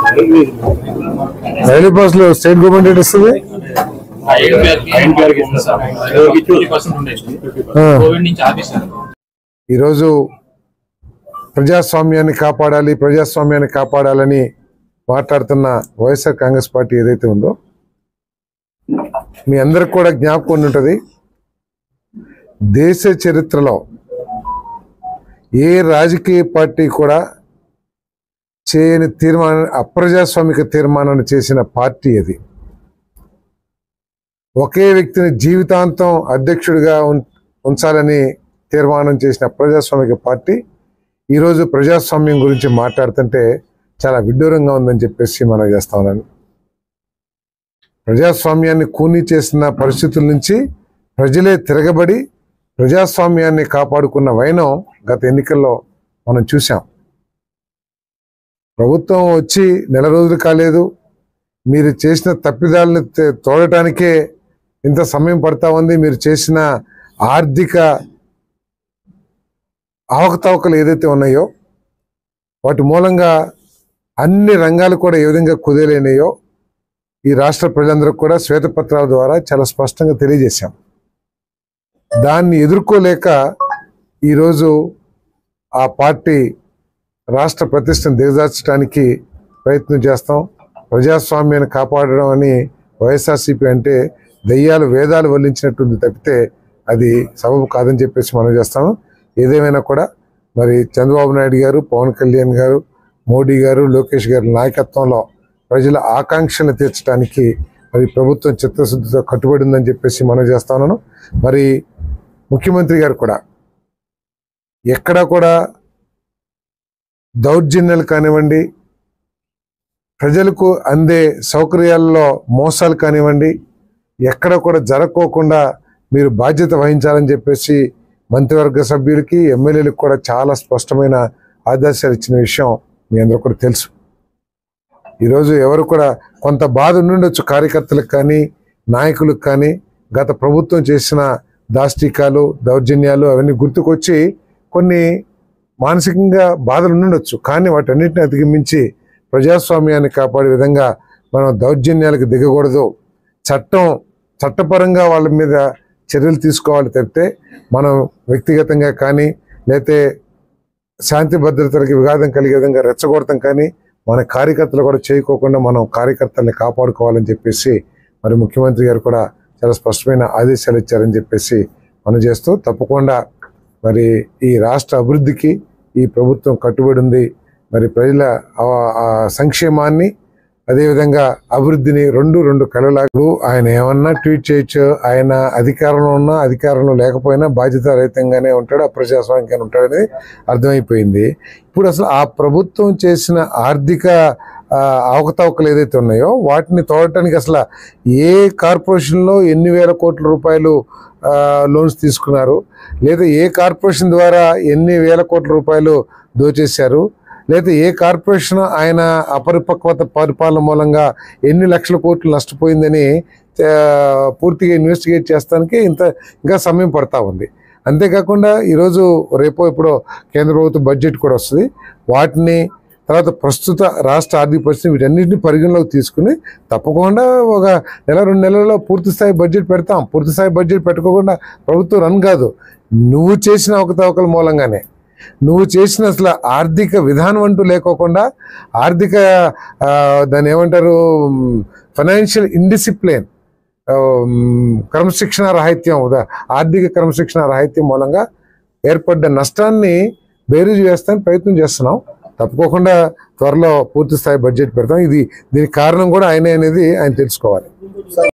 రైలు బస్సులు state government ఎటు ఇస్తుంది ఆ. కోవిడ్ నుంచి ఆపేశారు ఈరోజు ప్రజాస్వామ్యాన్ని కాపాడాలి ప్రజాస్వామ్యాన్ని కాపాడాలని మాట్లాడుతున్న వైఎస్ఆర్ కాంగ్రెస్ పార్టీ ఏదైతే ఉందో మీ అందరికి కూడా జ్ఞాపకం ఉండి ఉంటుంది దేశ చరిత్రలో ఏ రాజకీయ పార్టీ కూడా చేయని తీర్మానం అప్రజాస్వామిక తీర్మానాన్ని చేసిన పార్టీ అది ఒకే వ్యక్తిని జీవితాంతం అధ్యక్షుడిగా ఉం- ఉంచాలని తీర్మానం చేసిన ప్రజాస్వామిక పార్టీ ఈరోజు ప్రజాస్వామ్యం గురించి మాట్లాడుతుంటే చాలా విడ్డూరంగా ఉందని చెప్పేసి మనం చేస్తా ఉన్నాను ప్రజాస్వామ్యాన్ని కూనీ చేసిన పరిస్థితుల నుంచి ప్రజలే తిరగబడి ప్రజాస్వామ్యాన్ని కాపాడుకున్న వైనం గత ఎన్నికల్లో మనం చూసాం ప్రభుత్వం వచ్చి నెల రోజులు కాలేదు మీరు చేసిన తప్పిదాలను తే- తోడటానికే ఇంత సమయం పడతా ఉంది మీరు చేసిన ఆర్థిక అవకతవకలు ఏదైతే ఉన్నాయో వాటి మూలంగా అన్ని రంగాలు కూడా ఏ విధంగా కుదేలైనాయో ఈ రాష్ట్ర ప్రజలందరూ కూడా శ్వేతపత్రాల ద్వారా చాలా స్పష్టంగా తెలియజేశాం దాన్ని ఎదుర్కోలేక ఈరోజు ఆ పార్టీ రాష్ట్ర ప్రతిష్టను దిగజార్చడానికి ప్రయత్నం చేస్తాం ప్రజాస్వామ్యాన్ని కాపాడడం అని వైఎస్ఆర్సీపీ అంటే దెయ్యాలు వేదాలు వల్లించినట్టుంది తప్పితే అది సబబు కాదని చెప్పేసి మనం చేస్తాము ఏదేమైనా కూడా మరి చంద్రబాబు నాయుడు గారు పవన్ కళ్యాణ్ గారు మోడీ గారు లోకేష్ గారి నాయకత్వంలో ప్రజల ఆకాంక్షలను తీర్చడానికి మరి ప్రభుత్వం చిత్తశుద్ధితో కట్టుబడి ఉందని చెప్పేసి మనం చేస్తా ఉన్నాను మరి ముఖ్యమంత్రి గారు కూడా ఎక్కడా కూడా దౌర్జన్యాలు కానివ్వండి ప్రజలకు అందే సౌకర్యాల్లో మోసాలు కానివ్వండి ఎక్కడ కూడా జరగకోకుండా మీరు బాధ్యత వహించాలని చెప్పేసి మంత్రివర్గ సభ్యులకి ఎమ్మెల్యేలకు కూడా చాలా స్పష్టమైన ఆదేశాలు ఇచ్చిన విషయం మీ అందరూ కూడా తెలుసు ఈరోజు ఎవరు కూడా కొంత బాధ ఉండుండొచ్చు కార్యకర్తలకు కానీ నాయకులకు కానీ గత ప్రభుత్వం చేసిన దాష్టికాలు దౌర్జన్యాలు అవన్నీ గుర్తుకొచ్చి కొన్ని మానసికంగా బాధలు ఉండుండొచ్చు కానీ వాటన్నిటిని అధిగమించి ప్రజాస్వామ్యాన్ని కాపాడే విధంగా మనం దౌర్జన్యాలకు దిగకూడదు చట్టం చట్టపరంగా వాళ్ళ మీద చర్యలు తీసుకోవాలి తప్పితే మనం వ్యక్తిగతంగా కానీ లేతే శాంతి భద్రతలకు విఘాతం కలిగే విధంగా రెచ్చగొడతాం కానీ మన కార్యకర్తలు కూడా చేయకోకుండా మనం కార్యకర్తల్ని కాపాడుకోవాలని చెప్పేసి మరి ముఖ్యమంత్రి గారు కూడా చాలా స్పష్టమైన ఆదేశాలు ఇచ్చారని చెప్పేసి మనం చేస్తూ తప్పకుండా మరి ఈ రాష్ట్ర అభివృద్ధికి ఈ ప్రభుత్వం కట్టుబడి ఉంది మరి ప్రజల ఆ- ఆ సంక్షేమాన్ని అదేవిధంగా అభివృద్ధిని రెండు రెండు కలలాగు ఆయన ఏమన్నా ట్వీట్ చేయొచ్చు ఆయన అధికారంలో ఉన్నా అధికారంలో లేకపోయినా బాధ్యత రహితంగానే ఉంటాడు అప్రజాస్వామికంగానే ఉంటాడని అర్థమైపోయింది ఇప్పుడు అసలు ఆ ప్రభుత్వం చేసిన ఆర్థిక ఆ, అవకతవకలు ఏదైతే ఉన్నాయో వాటిని తోడటానికి అసలు ఏ కార్పొరేషన్లో ఎన్ని వేల కోట్ల రూపాయలు ఆ, లోన్స్ తీసుకున్నారు లేదా ఏ కార్పొరేషన్ ద్వారా ఎన్ని వేల కోట్ల రూపాయలు దోచేశారు లేదా ఏ కార్పొరేషన్ ఆయన అపరిపక్వత పరిపాలన మూలంగా ఎన్ని లక్షల కోట్లు నష్టపోయిందని ఆ, పూర్తిగా ఇన్వెస్టిగేట్ చేస్తానికి ఇంత ఇంకా సమయం పడతా ఉంది అంతేకాకుండా ఈరోజు రేపో ఇప్పుడు కేంద్ర ప్రభుత్వ బడ్జెట్ కూడా వస్తుంది వాటిని తర్వాత ప్రస్తుత రాష్ట్ర ఆర్థిక పరిస్థితి వీటన్నిటిని పరిగణలోకి తీసుకుని తప్పకుండా ఒక నెల రెండు నెలల్లో పూర్తి స్థాయి బడ్జెట్ పెడతాం పూర్తి స్థాయి బడ్జెట్ పెట్టుకోకుండా ప్రభుత్వం రన్ కాదు నువ్వు చేసిన అవకతవకల మూలంగానే నువ్వు చేసిన అసలు ఆర్థిక విధానం అంటూ లేకోకుండా ఆర్థిక ఆ, దాన్ని ఏమంటారు ఫైనాన్షియల్ ఇండిసిప్లిన్ క్రమశిక్షణ రాహిత్యం ఉదా- ఆర్థిక క్రమశిక్షణ రాహిత్యం మూలంగా ఏర్పడ్డ నష్టాన్ని బేరీజు వేస్తానికి ప్రయత్నం చేస్తున్నాం తప్పుకోకుండా త్వరలో పూర్తి స్థాయి బడ్జెట్ పెడతాం ఇది దీనికి కారణం కూడా ఆయనే అనేది ఆయన తెలుసుకోవాలి